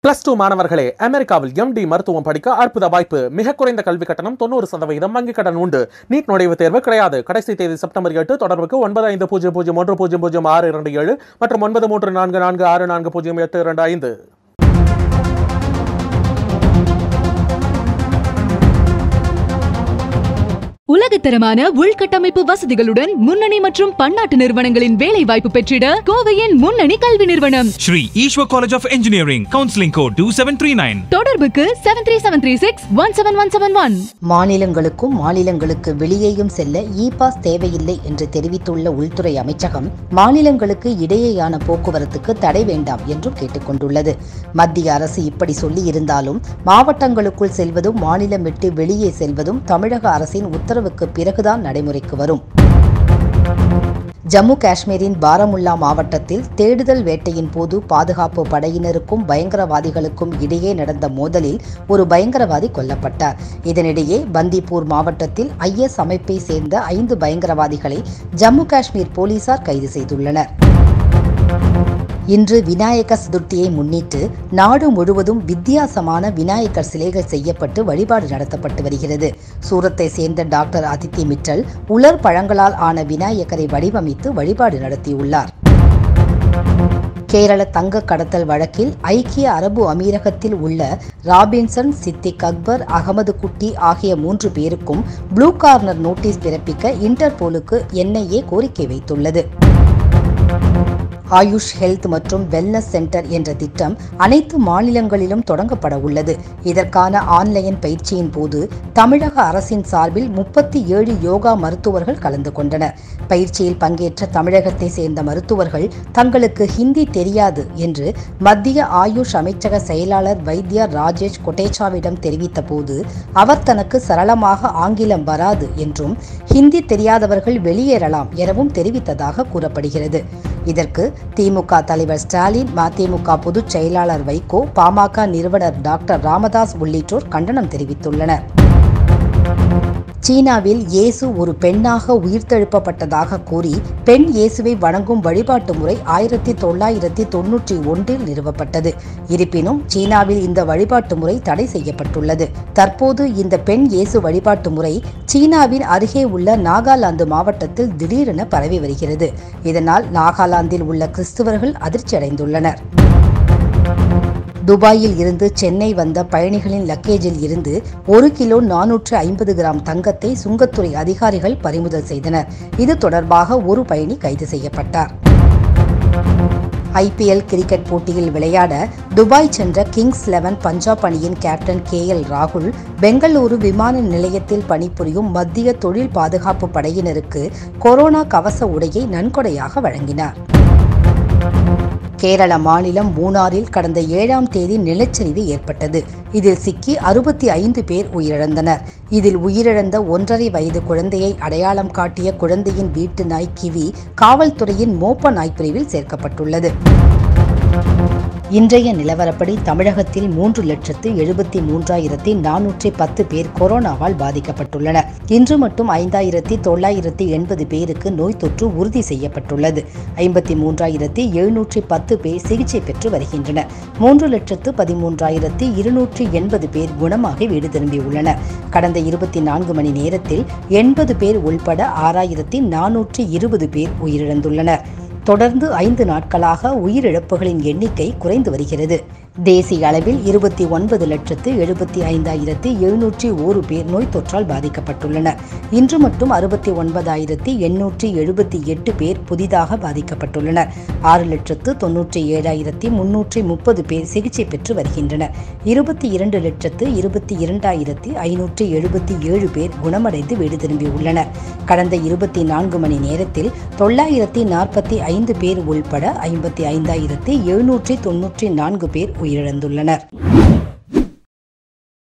Plus two மாணவர்களே அமெரிக்காவில் empty மருத்துவம் படிக்க அற்புத வாய்ப்பு மிக குறைந்த கல்வி கட்டணம் தொண்ணூறு சதவீதம் வங்கி கடன் உண்டு நீட் நுழைவுத் தேர்வு கிடையாது கடைசி தேதி செப்டம்பர் எட்டு தொடர்புக்கு ஒன்பது ஐந்து பூஜ்ஜியம் பூஜ்ஜியம் ஒன்று பூஜ்ஜியம் பூஜ்ஜியம் ஆறு இரண்டு ஏழு மற்றும் ஒன்பது மூன்று நான்கு நான்கு ஆறு நான்கு பூஜ்ஜியம் எட்டு இரண்டு ஐந்து உலகத்தரமான உள்கட்டமைப்பு வசதிகளுடன் முன்னணி மற்றும் பன்னாட்டு நிறுவனங்களின் வேலை வாய்ப்பு பெற்றிட கோவையின் முன்னணி கல்வி நிறுவனம் Shri Ishwa College of Engineering, Counseling Code 2739. தொடர்புக்கு seven three seven three six one seven one seven one மாநிலங்களுக்கும் மாநிலங்களுக்கு வெளியேயும் செல்ல இ பாஸ் தேவையில்லை என்று தெரிவித்துள்ள உள்துறை அமைச்சகம் மாநிலங்களுக்கு இடையேயான போக்குவரத்துக்கு தடை வேண்டாம் என்றும் கேட்டுக்கொண்டுள்ளது மத்திய அரசு இப்படி சொல்லியிருந்தாலும் மாவட்டங்களுக்குள் செல்வதும் மாநிலம் விட்டு வெளியே செல்வதும் தமிழக அரசின் உத்தரவுக்கு பிறகுதான் நடைமுறைக்கு வரும் ஜம்மு காஷ்மீரின் பாரமுல்லா மாவட்டத்தில் தேடுதல் வேட்டையின் போது பாதுகாப்பு படையினருக்கும் பயங்கரவாதிகளுக்கும் இடையே நடந்த மோதலில் ஒரு பயங்கரவாதி கொல்லப்பட்டார் இதனிடையே பந்திப்பூர் மாவட்டத்தில் ஐஎஸ் அமைப்பை சேர்ந்த ஐந்து பயங்கரவாதிகளை ஜம்மு காஷ்மீர் போலீசார் கைது செய்துள்ளனர் இன்று விநாயக சதுர்த்தியை முன்னிட்டு நாடு முழுவதும் வித்தியாசமான விநாயகர் சிலைகள் செய்யப்பட்டு வழிபாடு நடத்தப்பட்டு வருகிறது சூரத்தை சேர்ந்த டாக்டர் அதித்தி மிட்டல் உலர் பழங்களால் ஆன விநாயகரை வடிவமைத்து வழிபாடு நடத்தியுள்ளார் கேரள தங்க கடத்தல் வழக்கில் ஐக்கிய அரபு அமீரகத்தில் உள்ள ராபின்சன் சித்திக் அக்பர் அகமது குட்டி ஆகிய மூன்று பேருக்கும் ப்ளூ கார்னர் நோட்டீஸ் பிறப்பிக்க இன்டர்போலுக்கு என்ஐஏ கோரிக்கை வைத்துள்ளது ஆயுஷ் ஹெல்த் மற்றும் வெல்னஸ் சென்டர் என்ற திட்டம் அனைத்து மாநிலங்களிலும் தொடங்கப்பட உள்ளது இதற்கான ஆன்லைன் பயிற்சியின் போது தமிழக அரசின் சார்பில் முப்பத்தி ஏழு யோகா மருத்துவர்கள் கலந்து கொண்டனர் பயிற்சியில் பங்கேற்ற தமிழகத்தை சேர்ந்த மருத்துவர்கள் தங்களுக்கு ஹிந்தி தெரியாது என்று மத்திய ஆயுஷ் அமைச்சக செயலாளர் வைத்தியா ராஜேஷ் கொட்டேச்சாவிடம் தெரிவித்த போது அவர் தனக்கு சரளமாக ஆங்கிலம் வராது என்றும் ஹிந்தி தெரியாதவர்கள் வெளியேறலாம் எனவும் தெரிவித்ததாக கூறப்படுகிறது இதற்கு திமுக தலைவர் ஸ்டாலின் மதிமுக பொதுச் செயலாளர் வைகோ பாமக நிறுவனர் டாக்டர் ராமதாஸ் உள்ளிட்டோர் கண்டனம் தெரிவித்துள்ளனர் சீனாவில் இயேசு ஒரு பெண்ணாக உயிர்த்தெழுப்பப்பட்டதாக கூறி பெண் இயேசுவை வணங்கும் வழிபாட்டு முறை ஆயிரத்தி தொள்ளாயிரத்தி தொன்னூற்றி ஒன்றில் நிறுவப்பட்டது இருப்பினும் சீனாவில் இந்த வழிபாட்டு முறை தடை செய்யப்பட்டுள்ளது தற்போது இந்த பெண் இயேசு வழிபாட்டு முறை சீனாவின் அருகே உள்ள நாகாலாந்து மாவட்டத்தில் திடீரென பரவி வருகிறது இதனால் நாகாலாந்தில் உள்ள கிறிஸ்துவர்கள் அதிர்ச்சியடைந்துள்ளனர் துபாயில் இருந்து சென்னை வந்த பயணிகளின் லக்கேஜில் இருந்து ஒரு கிலோ நானூற்று ஐம்பது கிராம் தங்கத்தை சுங்கத்துறை அதிகாரிகள் பறிமுதல் செய்தனர் இது தொடர்பாக ஒரு பயணி கைது செய்யப்பட்டார் ஐபிஎல் கிரிக்கெட் போட்டியில் விளையாட துபாய் சென்ற கிங்ஸ் லெவன் பஞ்சாப் அணியின் கேப்டன் கே எல் ராகுல் பெங்களூரு விமான நிலையத்தில் பணிபுரியும் மத்திய தொழில் பாதுகாப்பு படையினருக்கு கொரோனா கவச உடையை நன்கொடையாக வழங்கினார் கேரள மாநிலம் மூணாறில் கடந்த ஏழாம் தேதி நிலச்சரிவு ஏற்பட்டது இதில் சிக்கி அறுபத்தி ஐந்து பேர் உயிரிழந்தனர் இதில் உயிரிழந்த ஒன்றரை வயது குழந்தையை அடையாளம் காட்டிய குழந்தையின் வீட்டு நாய் கிவி காவல்துறையின் மோப்ப நாய் பிரிவில் சேர்க்கப்பட்டுள்ளது இன்றைய நிலவரப்படி தமிழகத்தில் மூன்று லட்சத்து எழுபத்தி மூன்றாயிரத்தி நானூற்றி பத்து பேர் கொரோனாவால் பாதிக்கப்பட்டுள்ளனர் இன்று மட்டும் ஐந்தாயிரத்தி தொள்ளாயிரத்தி எண்பது பேருக்கு நோய் தொற்று உறுதி செய்யப்பட்டுள்ளது ஐம்பத்தி மூன்றாயிரத்தி எழுநூற்றி பத்து பேர் சிகிச்சை பெற்று வருகின்றனர் மூன்று லட்சத்து பதிமூன்றாயிரத்தி இருநூற்றி எண்பது பேர் குணமாக வீடு திரும்பியுள்ளனர் கடந்த இருபத்தி நான்கு மணி நேரத்தில் எண்பது பேர் உள்பட ஆறாயிரத்தி நானூற்றி இருபது பேர் உயிரிழந்துள்ளனர் தொடர்ந்து ஐந்து நாட்களாக உயிரிழப்புகளின் எண்ணிக்கை குறைந்து வருகிறது தேசிய அளவில் இருபத்தி ஒன்பது லட்சத்து எழுபத்தி ஐந்தாயிரத்தி எழுநூற்றி ஒரு பேர் நோய் தொற்றால் பாதிக்கப்பட்டுள்ளனர் இன்று மட்டும் அறுபத்தி ஒன்பதாயிரத்தி எண்ணூற்றி எழுபத்தி எட்டு பேர் புதிதாக பாதிக்கப்பட்டுள்ளனர் ஆறு லட்சத்து தொன்னூற்றி ஏழாயிரத்தி முன்னூற்றி முப்பது பேர் சிகிச்சை பெற்று வருகின்றனர் இருபத்தி இரண்டு லட்சத்து இருபத்தி இரண்டாயிரத்தி ஐநூற்றி எழுபத்தி ஏழு பேர் குணமடைந்து வீடு திரும்பியுள்ளனர் கடந்த இருபத்தி நான்கு மணி நேரத்தில் தொள்ளாயிரத்தி நாற்பத்தி ஐந்து பேர் உள்பட ஐம்பத்தி ஐந்தாயிரத்தி எழுநூற்றி தொன்னூற்றி நான்கு பேர் உயிரிழந்துள்ளனர்